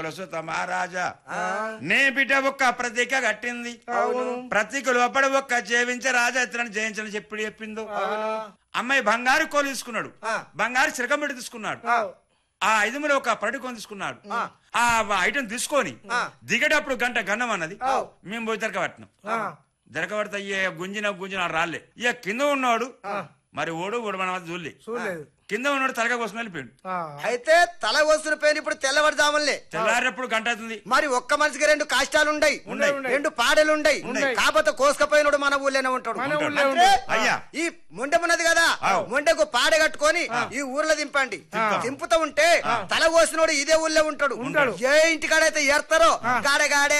సుత మహారాజా నే బిడ్డ ఒక్క ప్రతీక కట్టింది ప్రతీక లోపల ఒక్క జీవించే రాజా ఇతరులను జయించని చెప్పుడు చెప్పిందో అమ్మాయి బంగారు కోలు తీసుకున్నాడు బంగారు చిరకమిడి తీసుకున్నాడు ఆ ఐదుములో ఒక పరటి కొని తీసుకున్నాడు ఆ ఐటమ్ తీసుకొని దిగేటప్పుడు గంట గన్నం అన్నది మేము పోయి దొరకబట్టినాం దొరకబడితే అయ్యే గుంజిన గుంజిన రాలే ఇక కింద ఉన్నాడు మరి ఓడు ఓడు మన చూడలే చూడలేదు కింద ఉన్నాడు తలగా కోసం వెళ్ళిపోయాడు ఆ. అయితే తల వస్తున్న పేరు ఇప్పుడు తెల్లవారుజాములే తెల్లారేప్పుడు గంట అవుతుంది మరి ఒక్క మనిషికి రెండు కాష్టాలుండయి ఉన్నాయి. రెండు పాడెలు ఉండయి ఉన్నాయి. కాకపోతే కోసుకపోయినోడు మన ఊళ్ళోనే ఉంటాడు మన ఊళ్ళో అంటే ఉంటాడు. అయ్యా. ఈ ముండె ఉన్నది కదా ఆవ్. ముండెకు పాడె కట్టుకొని ఈ ఊర్లో దింపండి దింపుతా ఉంటే తల కోసినోడు ఇదే ఊళ్ళో ఉంటాడు ఉంటాడు. ఏ ఇంటికాడైతే ఏర్తారో గాడగాడే